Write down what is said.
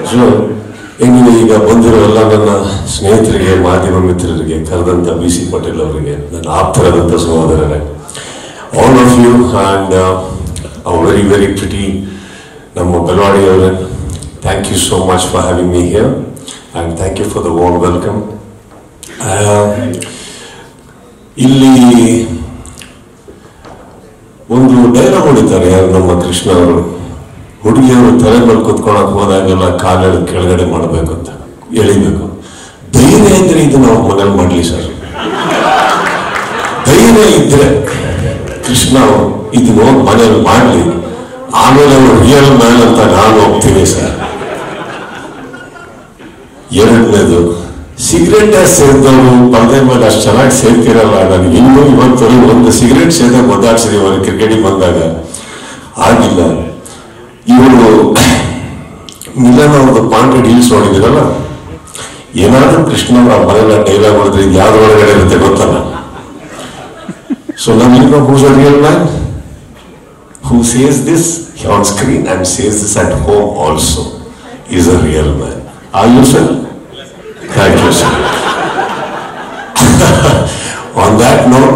So ಹೆಂಗಿದೆ ಈಗ ಬಂದಿರೋ ಎಲ್ಲ ನನ್ನ ಸ್ನೇಹಿತರಿಗೆ ಮಾಧ್ಯಮ ಮಿತ್ರರಿಗೆ ಕರೆದಂಥ ಬಿ ಸಿ ಪಟೇಲ್ ಅವರಿಗೆ ನನ್ನ ಆಪ್ತರಾದಂಥ ಸಹೋದರರೇ all of you and very very pretty ನಮ್ಮ ಬೆಳವಾಡಿ ಅವರೇ thank you so much for having me here and thank you for the warm welcome ಇಲ್ಲಿ ಒಂದು ಡೈಲಾಗ್ ಹೊಡಿತಾರೆ ಯಾರು ನಮ್ಮ ಕೃಷ್ಣ ಅವರು ಹುಡುಗಿಯವರು ತಲೆ ಮೇಲೆ ಕುತ್ಕೊಳಕ್ ಹೋದಾಗೆಲ್ಲ ಕಾಲೆಳೆದು ಕೆಳಗಡೆ ಮಾಡಬೇಕು ಅಂತ ಎಳಿಬೇಕು ಧೈರ್ಯ ಇದ್ರೆ ಇದನ್ನ ಅವ್ರ ಮನೇಲಿ ಮಾಡ್ಲಿ ಸರ್ ಧೈರ್ಯ ಇದ್ರೆ ಕೃಷ್ಣ ಅವರು ಇದನ್ನ ಹೋಗಿ ಮನೇಲಿ ಮಾಡ್ಲಿ ಆಮೇಲೆ ಅವರು ರಿಯಲ್ ಮ್ಯಾನ್ ಅಂತ ನಾನು ಹೋಗ್ತೀನಿ ಸರ್ ಎರಡನೇದು ಸಿಗರೆಟ್ ಸೇರಿದವರು ಪರದೆ ಮೇಲೆ ಅಷ್ಟು ಚೆನ್ನಾಗಿ ಸೇರ್ತಿರಲ್ಲ ನನಗೆ ಇನ್ನೂ ಇವತ್ತು ಒಂದು ಸಿಗರೆಟ್ ಸೇದ ಒದ್ದಾಡ್ಸಿದೀವಿ ಅವರು ಕ್ರಿಕೆಟಿಗೆ ಬಂದಾಗ ಆಗಿಲ್ಲ ಇವರು ಮಿಲನ್ ಅವ್ರದ್ದು ಪಾಂಡ್ರೆ ಡೀಲ್ಸ್ ನೋಡಿದಿರಲ್ಲ ಏನಾದ್ರೂ ಕೃಷ್ಣ ಅವ್ರ ಮನೆಯ ಡೈಲಾಗ್ ಹೊಡೆದ್ರೆ ಇದು ಯಾವ್ದ್ರೊಳಗಡೆ ಇರುತ್ತೆ ಗೊತ್ತಲ್ಲ ಸೊ ನಮ್ಗೆ who's a real man who says this on screen and says this at home also is a real man. Are you, sir? Thank you, sir. on that note,